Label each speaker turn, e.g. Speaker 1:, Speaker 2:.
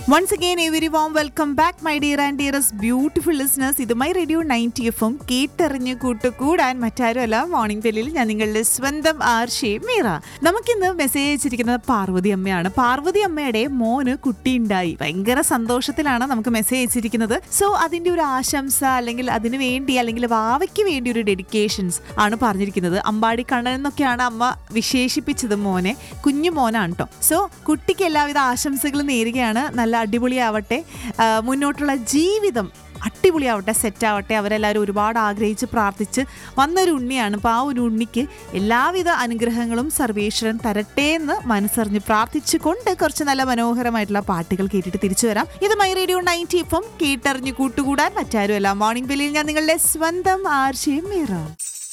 Speaker 1: once again every warm welcome back my dear and dearest beautiful listeners ഇത് my radio ninety എഫും കേട്ടറിഞ്ഞ് കൂട്ടുകൂടാൻ മറ്റാരുമല്ല മോർണിംഗ് ബെല്ലിൽ ഞാൻ നിങ്ങളുടെ സ്വന്തം ആർഷി മീറ നമുക്കിന്ന് മെസ്സേജ് അയച്ചിരിക്കുന്നത് പാർവതി അമ്മയാണ് പാർവതി അമ്മയുടെ മോന് കുട്ടിയുണ്ടായി ഭയങ്കര സന്തോഷത്തിലാണ് നമുക്ക് മെസ്സേജ് അയച്ചിരിക്കുന്നത് സോ അതിന്റെ ഒരു ആശംസ അല്ലെങ്കിൽ അതിന് വേണ്ടി അല്ലെങ്കിൽ വാവയ്ക്ക് വേണ്ടി ഒരു ഡെഡിക്കേഷൻസ് ആണ് പറഞ്ഞിരിക്കുന്നത് അമ്പാടി കണ്ണൻ എന്നൊക്കെയാണ് അമ്മ വിശേഷിപ്പിച്ചത് മോനെ കുഞ്ഞു മോനാണ് കേട്ടോ സോ കുട്ടിക്ക് എല്ലാവിധ ആശംസകളും നേരുകയാണ് നല്ല അടിപൊളിയാവട്ടെ ആ, മുന്നോട്ടുള്ള ജീവിതം അടിപൊളിയാവട്ടെ സെറ്റാവട്ടെ അവരെല്ലാവരും ഒരുപാട് ആഗ്രഹിച്ച് പ്രാർത്ഥിച്ച് വന്നൊരു ഉണ്ണിയാണ് അപ്പോൾ ആ ഒരു ഉണ്ണിക്ക് എല്ലാവിധ അനുഗ്രഹങ്ങളും സർവേശ്വരൻ തരട്ടെ എന്ന് മനസ്സറിഞ്ഞ് പ്രാർത്ഥിച്ചുകൊണ്ട് കുറച്ച് നല്ല മനോഹരമായിട്ടുള്ള പാട്ടുകൾ കേട്ടിട്ട് തിരിച്ചു വരാം ഇത് മൈ റേഡിയോ നയൻറ്റി ഇപ്പം കേട്ടറിഞ്ഞ് കൂട്ടുകൂടാൻ മറ്റാരുമല്ല മോർണിംഗ് ബെല്ലിൽ ഞാൻ നിങ്ങളുടെ സ്വന്തം ആർഷയും മീറ